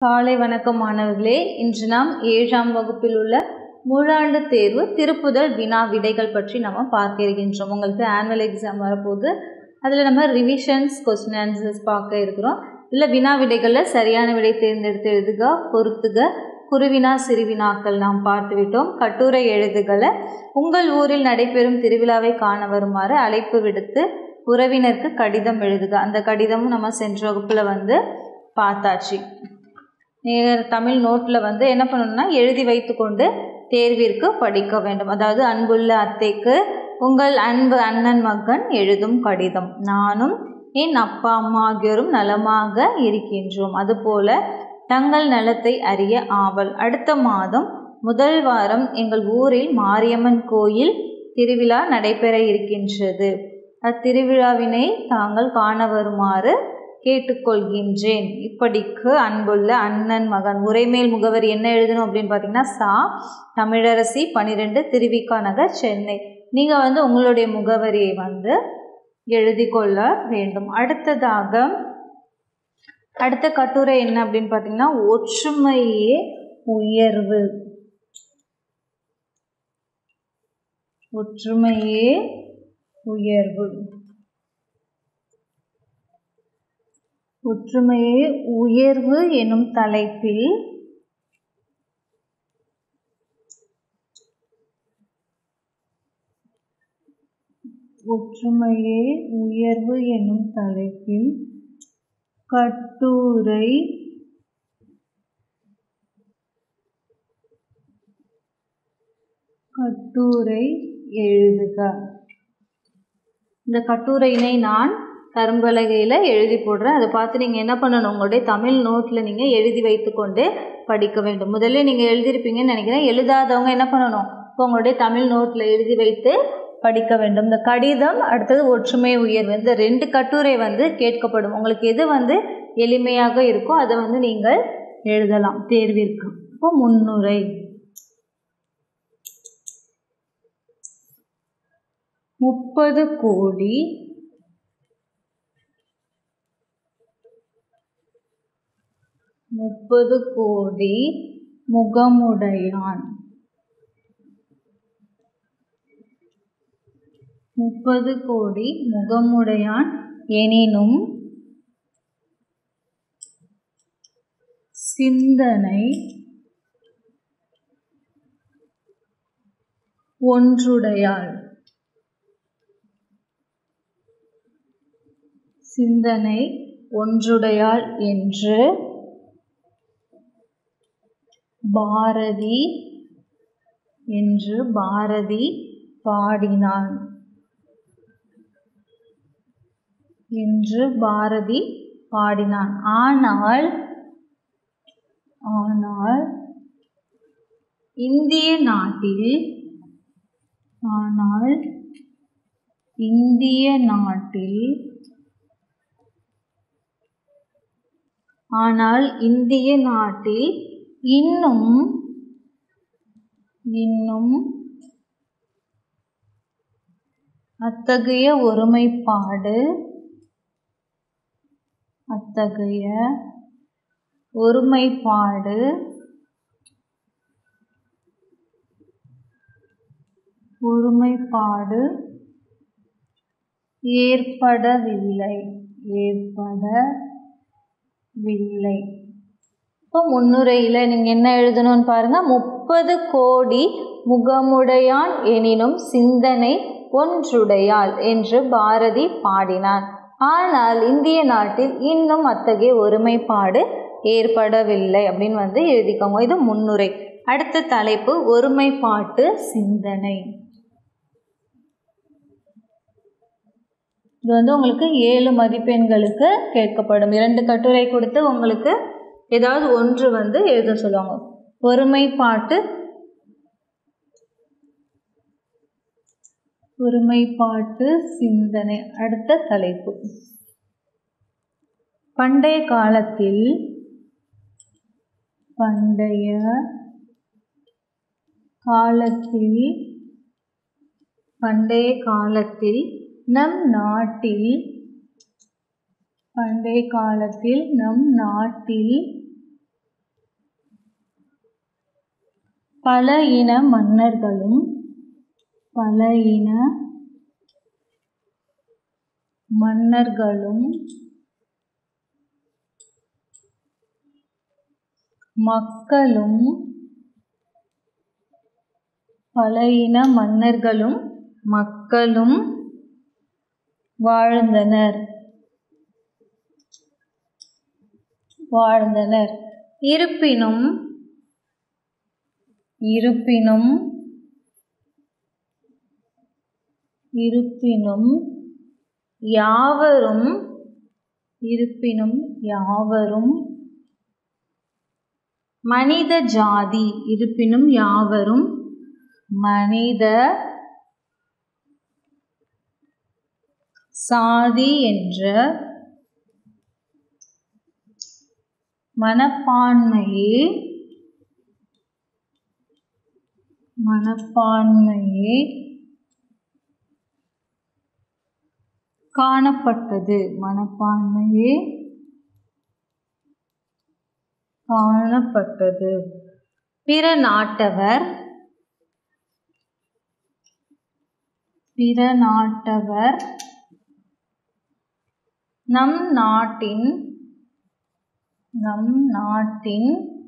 காலை வணக்கம் மாணவர்களே இன்று நாம் ஏழாம் வகுப்பில் உள்ள முழாண்டு தேர்வு திருப்புதல் வினா விடைகள் பற்றி நம்ம பார்க்க இருக்கின்றோம் உங்களுக்கு ஆனுவல் எக்ஸாம் வரப்போகுது அதில் நம்ம ரிவிஷன்ஸ் கொஸ்டின் ஆன்சர்ஸ் பார்க்க இருக்கிறோம் இல்லை வினா விடைகளில் சரியான விடை தேர்ந்தெடுத்து எழுதுக பொறுத்துக குருவினா சிறுவினாக்கள் நாம் பார்த்து விட்டோம் கட்டுரை எழுதுகளை உங்கள் ஊரில் நடைபெறும் திருவிழாவை காண வருமாறு அழைப்பு விடுத்து உறவினருக்கு கடிதம் எழுதுக அந்த கடிதமும் நம்ம சென்ற வகுப்பில் வந்து பார்த்தாச்சு நேர் தமிழ் நோட்டில் வந்து என்ன பண்ணணும்னா எழுதி வைத்துக்கொண்டு தேர்விற்கு படிக்க வேண்டும் அதாவது அன்புள்ள அத்தைக்கு உங்கள் அன்பு அண்ணன் மகன் எழுதும் கடிதம் நானும் என் அப்பா அம்மா ஆகியோரும் நலமாக இருக்கின்றோம் அதுபோல தங்கள் நலத்தை அறிய ஆவல் அடுத்த மாதம் முதல் வாரம் எங்கள் ஊரில் மாரியம்மன் கோயில் திருவிழா நடைபெற இருக்கின்றது அத்திருவிழாவினை தாங்கள் காண வருமாறு கேட்டுக்கொள்கின்றேன் இப்படிக்கு அன்புள்ள அண்ணன் மகன் உரைமேல் முகவரி என்ன எழுதணும் அப்படின்னு பார்த்தீங்கன்னா சா தமிழரசி பன்னிரெண்டு திருவிக்கா நகர் சென்னை நீங்கள் வந்து உங்களுடைய முகவரியை வந்து எழுதி கொள்ள வேண்டும் அடுத்ததாக அடுத்த கட்டுரை என்ன அப்படின்னு பார்த்தீங்கன்னா ஒற்றுமையே உயர்வு ஒற்றுமையே உயர்வு ஒற்றுமையே உயர்வு எனும் தலைப்பில் ஒற்றுமையே உயர்வு எனும் தலைப்பில் கட்டுரை கட்டுரை எழுதுக இந்த கட்டுரையினை நான் கரும்பலகையில் எழுதி போடுறேன் அதை பார்த்து நீங்கள் என்ன பண்ணணும் உங்களுடைய தமிழ் நோட்டில் நீங்கள் எழுதி வைத்துக்கொண்டு படிக்க வேண்டும் முதல்ல நீங்கள் எழுதியிருப்பீங்கன்னு நினைக்கிறேன் எழுதாதவங்க என்ன பண்ணணும் இப்போ உங்களுடைய தமிழ் நோட்டில் எழுதி வைத்து படிக்க வேண்டும் இந்த கடிதம் அடுத்தது ஒற்றுமை உயர்வு இந்த ரெண்டு கட்டுரை வந்து கேட்கப்படும் உங்களுக்கு எது வந்து எளிமையாக இருக்கோ அதை வந்து நீங்கள் எழுதலாம் தேர்விற்கு இப்போ முன்னுரை முப்பது கோடி முப்பது கோடி முகமுடையான் முப்பது கோடி முகமுடையான் எனினும் சிந்தனை ஒன்றுடையாள் சிந்தனை ஒன்றுடையாள் என்று பாரதி என்று பாரதி பாடினான் என்று பாரதி பாடினான் ஆனால் ஆனால் இந்திய நாட்டில் ஆனால் இந்திய நாட்டில் ஆனால் இந்திய நாட்டில் இன்னும் இன்னும் அத்தகைய ஒருமைப்பாடு அத்தகைய ஒருமைப்பாடு ஒருமைப்பாடு ஏற்படவில்லை ஏற்படவில்லை இப்போ முன்னுரையில் நீங்கள் என்ன எழுதணும்னு பாருங்கள் முப்பது கோடி முகமுடையான் எனினும் சிந்தனை ஒன்றுடையாள் என்று பாரதி பாடினான் ஆனால் இந்திய நாட்டில் இன்னும் அத்தகைய ஒருமைப்பாடு ஏற்படவில்லை அப்படின்னு வந்து எழுதிக்கோங்க இது முன்னுரை அடுத்த தலைப்பு ஒருமைப்பாட்டு சிந்தனை இது வந்து உங்களுக்கு ஏழு மதிப்பெண்களுக்கு கேட்கப்படும் இரண்டு கட்டுரை கொடுத்து உங்களுக்கு ஏதாவது ஒன்று வந்து எழுத சொல்லுவாங்க ஒருமைப்பாட்டு ஒருமைப்பாட்டு சிந்தனை அடுத்த தலைப்பு பண்டைய காலத்தில் பண்டைய காலத்தில் பண்டைய காலத்தில் நம் நாட்டில் பண்டைய காலத்தில் நம் நாட்டில் பல இன மன்னர்களும் பல இன மன்னர்களும் மக்களும் பல இன மன்னர்களும் மக்களும் வாழ்ந்தனர் வாழ்ந்தனர் இருப்பினும் இருப்பினும் இருப்பினும் யாவரும் இருப்பினும் யாவரும் மனித ஜாதி இருப்பினும் யாவரும் மனித சாதி என்ற மனப்பான்மையே மனப்பான்மையே காணப்பட்டது மனப்பான்மையே காணப்பட்டது பிற நாட்டவர் பிற நாட்டவர் நம் நாட்டின் நம் நாட்டின்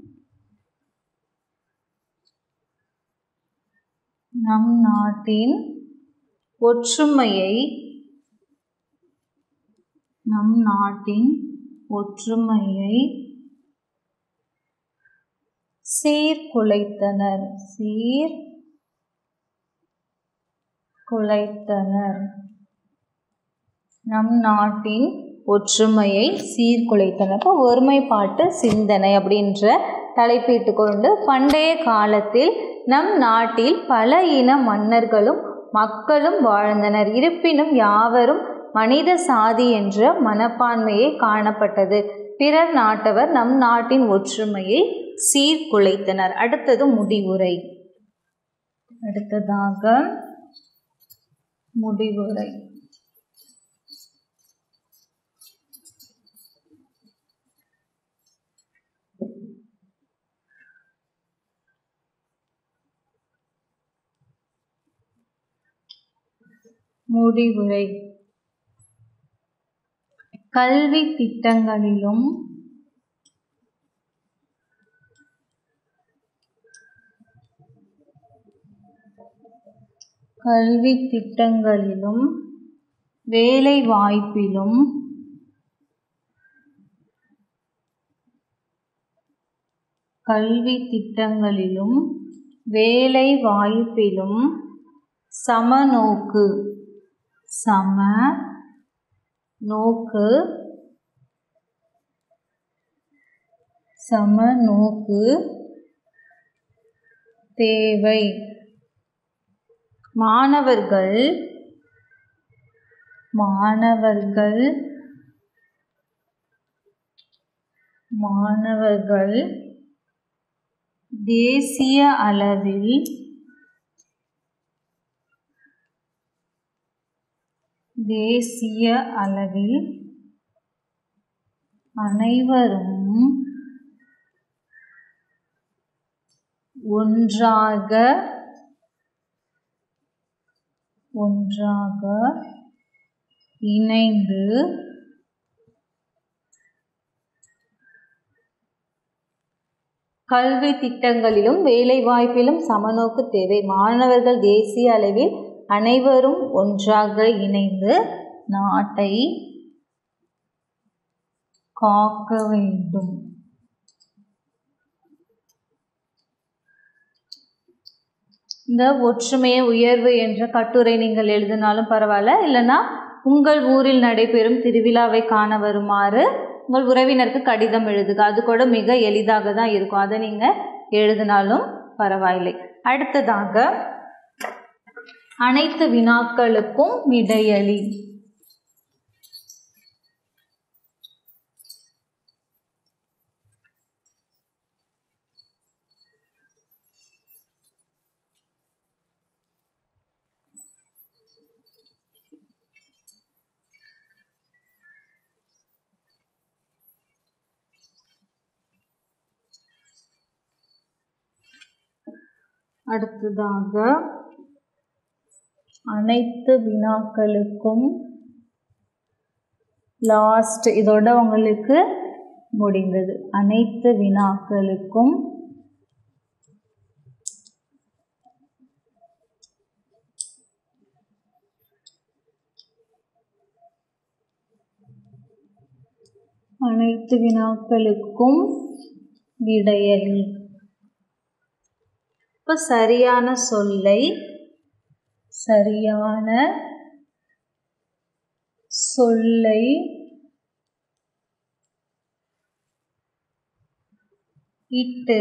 நம் நாட்டின் ஒற்றுமையை நம் நாட்டின் ஒற்றுமையை சீர்குலைத்தனர் சீர் குலைத்தனர் நம் நாட்டின் ஒற்றுமையை சீர்குலைத்தனர் இப்போ ஒருமைப்பாட்டு சிந்தனை அப்படின்ற தலைப்பிட்டு கொண்டு பண்டைய காலத்தில் நம் நாட்டில் பல இன மன்னர்களும் மக்களும் வாழ்ந்தனர் இருப்பினும் யாவரும் மனித சாதி என்ற மனப்பான்மையே காணப்பட்டது பிறர் நாட்டவர் நம் நாட்டின் ஒற்றுமையை சீர்குலைத்தனர் அடுத்தது முடிவுரை அடுத்ததாக முடிவுரை முடிவுரை கல்வி திட்டங்களிலும் கல்வி திட்டங்களிலும் வேலை வாய்ப்பிலும் கல்வி திட்டங்களிலும் வேலை வாய்ப்பிலும் சமநோக்கு சம நோக்கு சமநோக்கு தேவை மாணவர்கள் மாணவர்கள் மாணவர்கள் தேசிய அளவில் தேசிய அளவில் அனைவரும் ஒன்றாக ஒன்றாக இணைந்து கல்வி திட்டங்களிலும் வேலைவாய்ப்பிலும் சமநோக்கு தேவை மாணவர்கள் தேசிய அளவில் அனைவரும் ஒன்றாக இணைந்து நாட்டை காக்க வேண்டும் இந்த ஒற்றுமையை உயர்வு என்ற கட்டுரை நீங்கள் எழுதினாலும் பரவாயில்ல இல்லைன்னா உங்கள் ஊரில் நடைபெறும் திருவிழாவை காண வருமாறு உங்கள் உறவினருக்கு கடிதம் எழுதுக அது கூட மிக எளிதாக தான் இருக்கும் அதை நீங்கள் எழுதினாலும் பரவாயில்லை அடுத்ததாக அனைத்து வினாக்களுக்கும் விடையளி அடுத்ததாக அனைத்து வினாக்களுக்கும் லாஸ்ட் இதோட உங்களுக்கு முடிந்தது அனைத்து வினாக்களுக்கும் அனைத்து வினாக்களுக்கும் விடையளி இப்போ சரியான சொல்லை சரியான சொல்லை இட்டு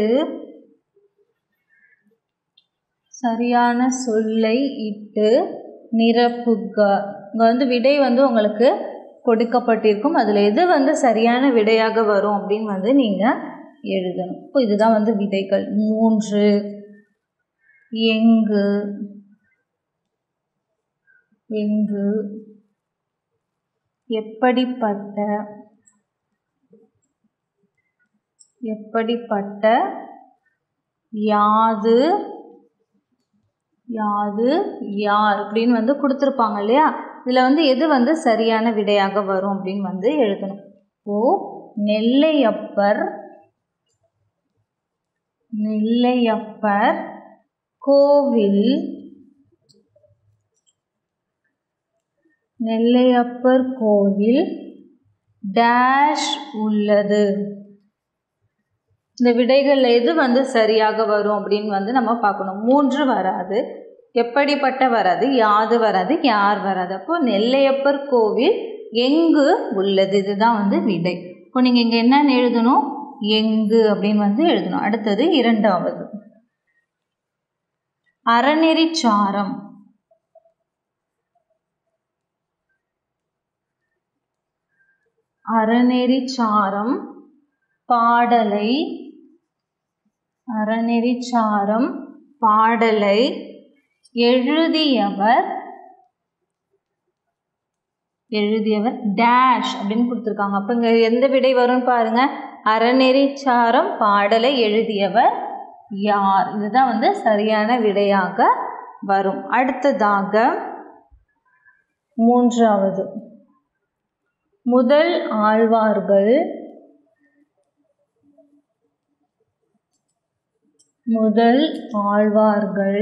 சரியான சொல்லை இட்டு நிரப்புக இங்கே வந்து விடை வந்து உங்களுக்கு கொடுக்கப்பட்டிருக்கும் அதில் எது வந்து சரியான விடையாக வரும் அப்படின்னு வந்து நீங்கள் எழுதணும் இப்போ இதுதான் வந்து விடைகள் மூன்று எங்கு எங்கு எப்படிப்பட்ட எப்படிப்பட்ட யாது யாது யார் அப்படின்னு வந்து கொடுத்துருப்பாங்க இல்லையா இதில் வந்து எது வந்து சரியான விடையாக வரும் அப்படின்னு வந்து எழுதணும் ஓ நெல்லையப்பர் நெல்லையப்பர் கோவில் நெல்லையப்பர் கோவில் டேஷ் உள்ளது இந்த விடைகளில் எது வந்து சரியாக வரும் அப்படின்னு வந்து நம்ம பார்க்கணும் மூன்று வராது எப்படிப்பட்ட வராது யாது வராது யார் வராது அப்போ நெல்லையப்பர் கோவில் எங்கு உள்ளது இதுதான் வந்து விடை இப்போ நீங்கள் இங்கே என்னன்னு எழுதணும் எங்கு அப்படின்னு வந்து எழுதணும் அடுத்தது இரண்டாவது அறநெறிச்சாரம் அறநெறிச்சாரம் பாடலை அறநெறிச்சாரம் பாடலை எழுதியவர் எழுதியவர் டேஷ் அப்படின்னு கொடுத்துருக்காங்க அப்போ இங்கே எந்த விடை வரும்னு பாருங்க அறநெறிச்சாரம் பாடலை எழுதியவர் யார் இதுதான் வந்து சரியான விடையாக வரும் அடுத்ததாக மூன்றாவது முதல் ஆழ்வார்கள் முதல் ஆழ்வார்கள்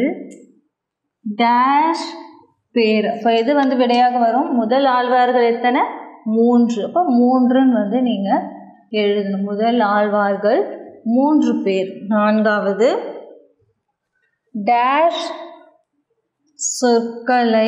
டேஷ் பேர் அப்போ எது வந்து விடையாக வரும் முதல் ஆழ்வார்கள் எத்தனை மூன்று அப்போ மூன்றுன்னு வந்து நீங்கள் எழுதணும் முதல் ஆழ்வார்கள் மூன்று பேர் நான்காவது டேஷ் சொற்களை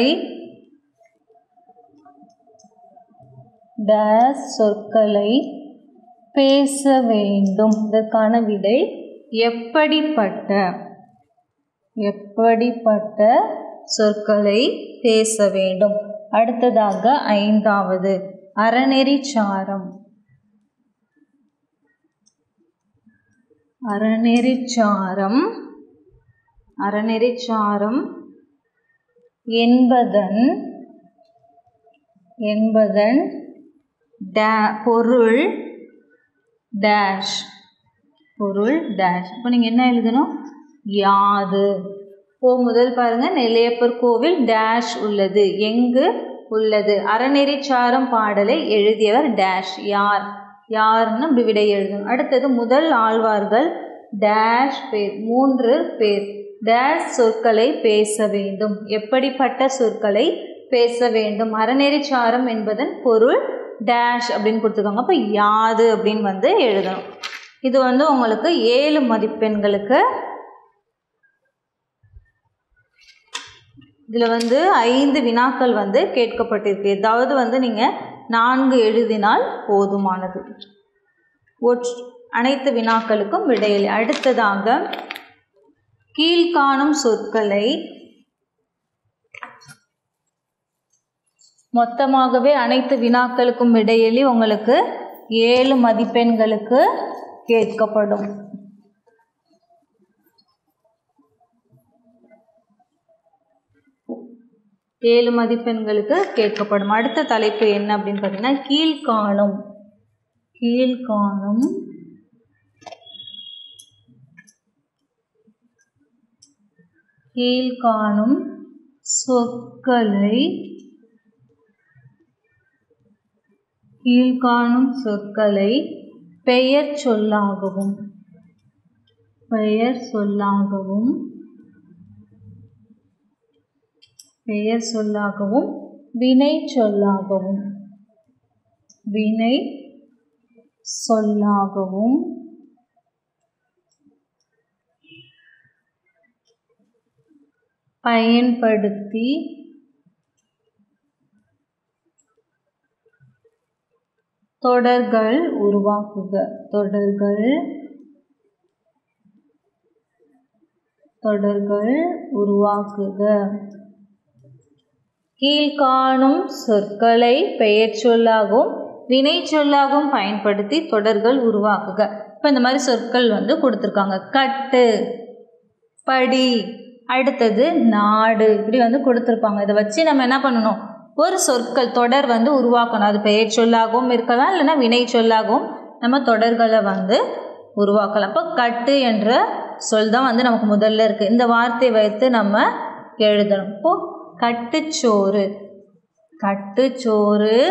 டேஷ் சொற்களை பேச வேண்டும் இதற்கான விடை எப்படிப்பட்ட எப்படிப்பட்ட சொற்களை பேச வேண்டும் அடுத்ததாக ஐந்தாவது அறநெறிச்சாரம் அறநெறிச்சாரம் அறநெறிச்சாரம் என்பதன் என்பதன் டே பொருள் டேஷ் பொருள் டேஷ் இப்போ நீங்கள் என்ன எழுதணும் யாது ஓ முதல் பாருங்க நெல்லையப்பர் கோவில் டேஷ் உள்ளது எங்கு உள்ளது அறநெறிச்சாரம் பாடலை எழுதியவர் டேஷ் யார் யாருன்னு இப்படி விடை எழுதணும் அடுத்தது முதல் ஆழ்வார்கள் டேஷ் பேர் மூன்று பேர் டேஷ் சொற்களை பேச வேண்டும் எப்படிப்பட்ட சொற்களை பேச வேண்டும் அறநெறிச்சாரம் என்பதன் பொருள் டேஷ் அப்படின்னு கொடுத்துருக்காங்க அப்போ யாது அப்படின்னு வந்து எழுதணும் இது வந்து உங்களுக்கு ஏழு மதிப்பெண்களுக்கு இதில் வந்து ஐந்து வினாக்கள் வந்து கேட்கப்பட்டிருக்கு ஏதாவது வந்து நீங்கள் நான்கு எழுதினால் போதுமானது ஒற் அனைத்து வினாக்களுக்கும் விடையில்லை அடுத்ததாக கீழ்காணும் சொற்களை மொத்தமாகவே அனைத்து வினாக்களுக்கும் இடையிலே உங்களுக்கு ஏழு மதிப்பெண்களுக்கு கேட்கப்படும் ஏழு மதிப்பெண்களுக்கு கேட்கப்படும் அடுத்த தலைப்பு என்ன அப்படின்னு பார்த்தீங்கன்னா கீழ்காணும் கீழ்காணும் கீழ்காணும் சொற்களை கீழ்காணும் சொற்களை பெயர் சொல்லாகவும் பெயர் சொல்லாகவும் பெயர் சொல்லாகவும் வினை சொல்லாகவும் வினை சொல்லாகவும் பயன்படுத்தி தொடர்கள் உருவாக்குக தொடர்கள் தொடர்கள் உருவாக்குக கீழ்காணும் சொற்களை பெயர் சொல்லாகவும் வினை சொல்லாகவும் பயன்படுத்தி தொடர்கள் உருவாக்குக இப்போ இந்த மாதிரி சொற்கள் வந்து கொடுத்துருக்காங்க கட்டு படி அடுத்தது நாடு இப்படி வந்து கொடுத்துருப்பாங்க இதை வச்சு நம்ம என்ன பண்ணணும் ஒரு சொற்கள் தொடர் வந்து உருவாக்கணும் அது பெயர் சொல்லாகவும் இருக்கலாம் இல்லைன்னா வினை சொல்லாகவும் நம்ம தொடர்களை வந்து உருவாக்கலாம் இப்போ கட்டு என்ற சொல் தான் வந்து நமக்கு முதல்ல இருக்குது இந்த வார்த்தையை வைத்து நம்ம எழுதணும் இப்போது கட்டுச்சோறு கட்டுச்சோறு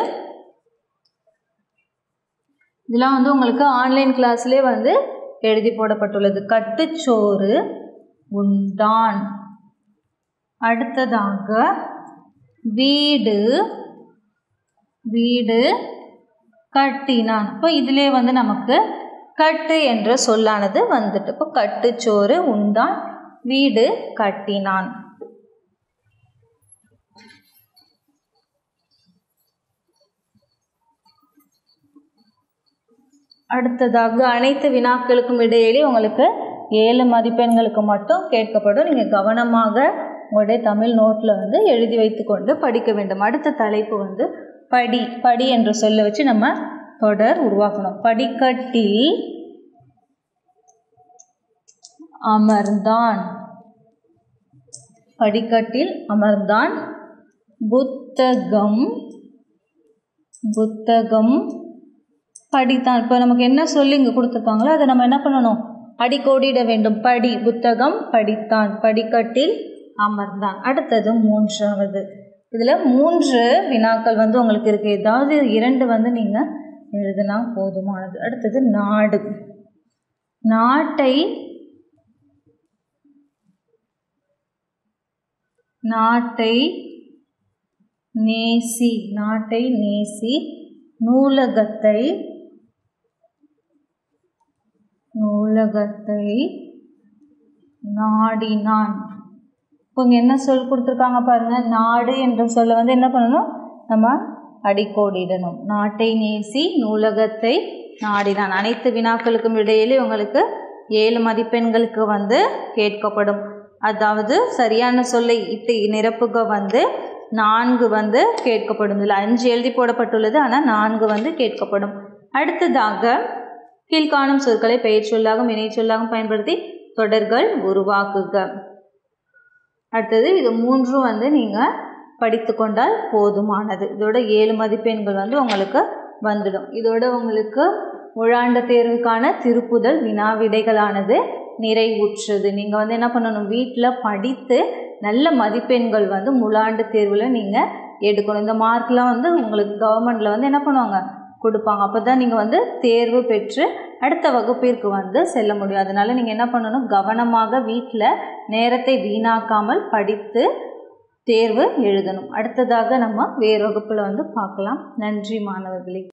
இதெல்லாம் வந்து உங்களுக்கு ஆன்லைன் கிளாஸ்லேயே வந்து எழுதி போடப்பட்டுள்ளது கட்டுச்சோறு உண்டான் அடுத்ததாக வீடு வீடு கட்டினான் இப்போ இதிலே வந்து நமக்கு கட்டு என்ற சொல்லானது வந்துட்டு இப்போ கட்டுச்சோறு உண்டான் வீடு கட்டினான் அடுத்ததாக அனைத்து வினாக்களுக்கும் இடையிலே உங்களுக்கு ஏழு மதிப்பெண்களுக்கு மட்டும் கேட்கப்படும் நீங்கள் கவனமாக உங்களுடைய தமிழ் நோட்டில் வந்து எழுதி வைத்துக்கொண்டு படிக்க வேண்டும் அடுத்த தலைப்பு வந்து படி படி என்ற சொல்ல வச்சு நம்ம தொடர் உருவாக்கணும் படிக்கட்டில் அமர்ந்தான் படிக்கட்டில் அமர்ந்தான் புத்தகம் புத்தகம் படித்தான் இப்போ நமக்கு என்ன சொல்லி இங்கே கொடுத்துருக்காங்களோ அதை நம்ம என்ன பண்ணணும் அடிக்கோடிட வேண்டும் படி புத்தகம் படித்தான் படிக்கட்டில் அமர்ந்தான் அடுத்தது மூன்றாவது இதில் மூன்று வினாக்கள் வந்து உங்களுக்கு இருக்குது ஏதாவது இரண்டு வந்து நீங்கள் எழுதினா போதுமானது அடுத்தது நாடு நாட்டை நாட்டை நேசி நாட்டை நேசி நூலகத்தை நூலகத்தை நாடினான் இப்போ இங்கே என்ன சொல் கொடுத்துருக்காங்க பாருங்க நாடு என்ற சொல்ல வந்து என்ன பண்ணணும் நம்ம அடிக்கோடிடணும் நாட்டை நேசி நூலகத்தை நாடினான் அனைத்து வினாக்களுக்கும் இடையிலே உங்களுக்கு ஏழு மதிப்பெண்களுக்கு வந்து கேட்கப்படும் அதாவது சரியான சொல்லை இட்டு நிரப்புக வந்து நான்கு வந்து கேட்கப்படும் இதில் அஞ்சு எழுதி போடப்பட்டுள்ளது ஆனால் நான்கு வந்து கேட்கப்படும் அடுத்ததாக கீழ்காணும் சொற்களை பெயர் சொல்லாகவும் வினை சொல்லாகவும் பயன்படுத்தி தொடர்கள் உருவாக்குக அடுத்தது இது மூன்றும் வந்து நீங்கள் படித்து கொண்டால் போதுமானது இதோட ஏழு மதிப்பெண்கள் வந்து உங்களுக்கு வந்துடும் இதோட உங்களுக்கு முழாண்ட தேர்வுக்கான திருப்புதல் வினா விடைகளானது நிறைவுற்றது நீங்கள் வந்து என்ன பண்ணணும் வீட்டில் படித்து நல்ல மதிப்பெண்கள் வந்து முழாண்டு தேர்வில் நீங்கள் எடுக்கணும் இந்த மார்க்லாம் வந்து உங்களுக்கு கவர்மெண்டில் வந்து என்ன பண்ணுவாங்க கொடுப்பாங்க அப்போ தான் நீங்கள் வந்து தேர்வு பெற்று அடுத்த வகுப்பிற்கு வந்து செல்ல முடியும் அதனால் நீங்கள் என்ன பண்ணணும் கவனமாக வீட்டில் நேரத்தை வீணாக்காமல் படித்து தேர்வு எழுதணும் அடுத்ததாக நம்ம வேறு வகுப்பில் வந்து பார்க்கலாம் நன்றி மாணவர்களே